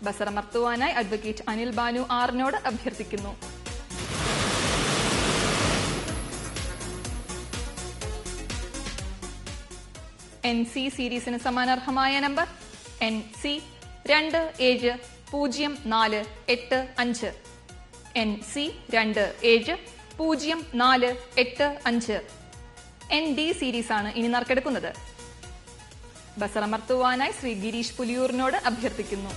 ബസറമർത്തുവാനായി advocate Anil Banu ആറിനോട് അഭ്യർത്ഥിക്കുന്നു N C സീരീസിന് സമാനർഹമായ നമ്പർ എൻ സി രണ്ട് ഏഴ് പൂജ്യം നാല് എട്ട് അഞ്ച് എൻ സി രണ്ട് ഏഴ് പൂജ്യം നാല് എട്ട് അഞ്ച് എൻ ഡി സീരീസ് ആണ് ഇനി നറുക്കെടുക്കുന്നത് ബസറമർത്തുവാനായി ശ്രീ ഗിരീഷ് പുലിയൂറിനോട് അഭ്യർത്ഥിക്കുന്നു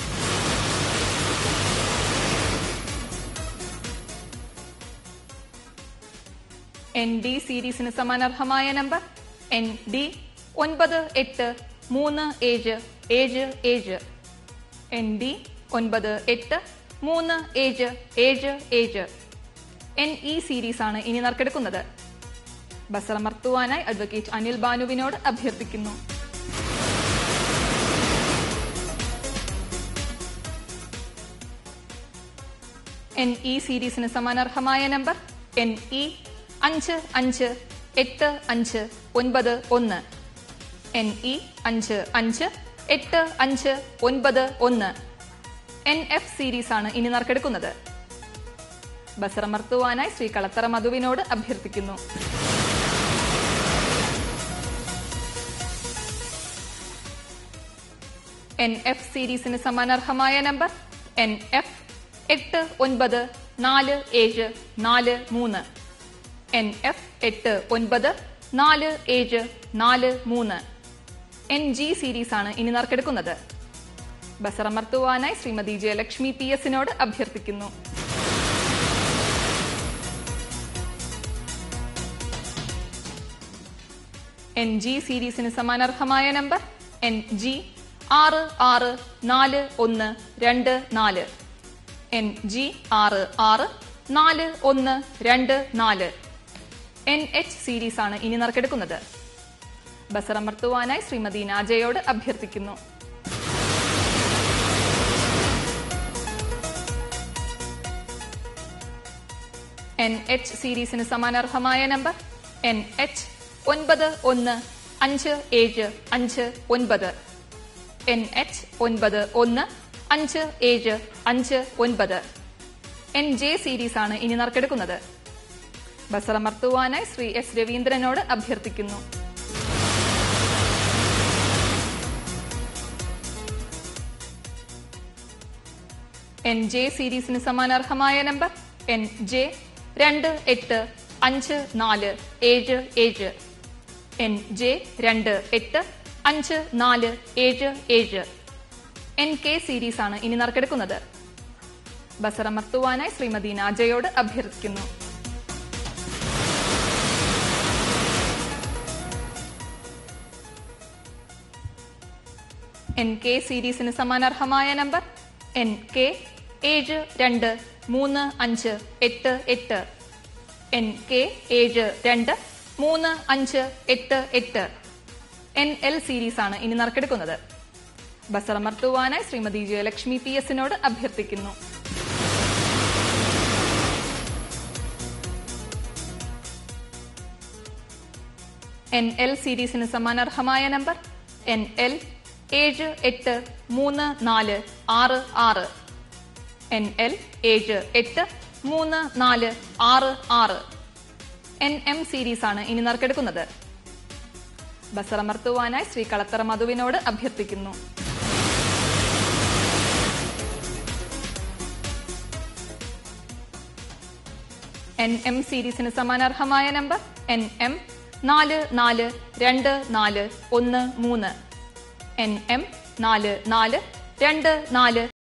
എൻ ഡി സീരീസിന് സമാനർഹമായ നമ്പർ എൻ ഡി ഒൻപത് എട്ട് മൂന്ന് ഏഴ് ഏഴ് ഏഴ് എൻ ഡി ഒൻപത് എട്ട് മൂന്ന് ഏഴ് ഏഴ് ഏഴ് എൻ ഇ സീരീസ് ആണ് ഇനി നറുക്കെടുക്കുന്നത് ബസറമർത്തുവാനായി അഡ്വക്കേറ്റ് അനിൽ ബാനുവിനോട് അഭ്യർത്ഥിക്കുന്നു എൻ ഇ സീരീസിന് സമാനർഹമായ നമ്പർ എൻ ഇ അഞ്ച് അഞ്ച് എട്ട് അഞ്ച് ഒൻപത് ഒന്ന് എൻ ഇ അഞ്ച് അഞ്ച് എട്ട് അഞ്ച് ഒൻപത് ഒന്ന് എൻ എഫ് സീരീസ് ആണ് ഇനി നറുക്കെടുക്കുന്നത് ബസറമർത്തുവാനായി ശ്രീ കളത്തറ മധുവിനോട് അഭ്യർത്ഥിക്കുന്നു എൻ എഫ് സീരീസിന് സമാനർഹമായ നമ്പർ എൻ എഫ് എട്ട് ഒൻപത് നാല് ഏഴ് നാല് മൂന്ന് എൻ എഫ് എട്ട് ഒൻപത് നാല് ഏഴ് നാല് മൂന്ന് എൻ ജി സീരീസ് ആണ് ഇനി നറുക്കെടുക്കുന്നത് ബസറമർത്തുവാനായി ശ്രീമതി ജയലക്ഷ്മി പി എസിനോട് അഭ്യർത്ഥിക്കുന്നു എൻ ജി സീരീസിന് സമാനർഹമായ നമ്പർ എൻ ജി ആറ് ആറ് നാല് ഒന്ന് രണ്ട് നാല് എൻ ജി ആറ് ആറ് നാല് ഒന്ന് രണ്ട് നാല് എൻ എച്ച് സീരീസ് ആണ് ഇനി നറുക്കെടുക്കുന്നത് ബസറമർത്തുവാനായി ശ്രീമതി നാജയോട് അഭ്യർത്ഥിക്കുന്നു എൻ എച്ച് സീരീസിന് സമാനർഹമായ നമ്പർ എൻ എച്ച് ഒൻപത് ഒന്ന് അഞ്ച് ഏഴ് അഞ്ച് ഒൻപത് എൻ എച്ച് ഒൻപത് ഒന്ന് അഞ്ച് ഏഴ് അഞ്ച് ഒൻപത് എൻ ജെ സീരീസ് ആണ് ഇനി നറുക്കെടുക്കുന്നത് ബസറമർത്തുവാനായി ശ്രീ എസ് രവീന്ദ്രനോട് അഭ്യർത്ഥിക്കുന്നു എൻ ജെ സീരീസിന് സമാനാർഹമായ നമ്പർ എൻ ജെ രണ്ട് എട്ട് അഞ്ച് നാല് ഏഴ് ഏഴ് എൻ ജെ രണ്ട് എട്ട് അഞ്ച് നാല് ഏഴ് ഏഴ് എൻ കെ സീരീസ് ആണ് ഇനി നറുക്കെടുക്കുന്നത് ബസറമർത്തുവാനായി ശ്രീമതി നാജയോട് അഭ്യർത്ഥിക്കുന്നു എൻ കെ സീരീസിന് സമാനാർഹമായ നമ്പർ എൻ കെ ഏഴ് രണ്ട് മൂന്ന് അഞ്ച് എട്ട് എട്ട് എൻ കെ ഏഴ് രണ്ട് മൂന്ന് അഞ്ച് എട്ട് എട്ട് എൻ എൽ സീരീസ് ആണ് ഇനി നറുക്കെടുക്കുന്നത് ബസറമർത്തുവാനായി ശ്രീമതി ജയലക്ഷ്മി പി എസിനോട് അഭ്യർത്ഥിക്കുന്നു എൻ എൽ സീരീസിന് സമാനാർഹമായ നമ്പർ എൻ എൽ ഏഴ് എട്ട് മൂന്ന് നാല് ആറ് ആറ് എൻ എൽ ഏഴ് എട്ട് മൂന്ന് നാല് ആറ് ആറ് എൻ എം സീരീസ് ആണ് ഇനി നറുക്കെടുക്കുന്നത് ബസറമർത്തുവാനായി ശ്രീ കളത്തറ മധുവിനോട് അഭ്യർത്ഥിക്കുന്നു എൻ എം സീരീസിന് സമാനാർഹമായ നമ്പർ എൻ എം നാല് നാല് രണ്ട് നാല് ഒന്ന് മൂന്ന് എൻ എം നാല് നാല് രണ്ട് നാല്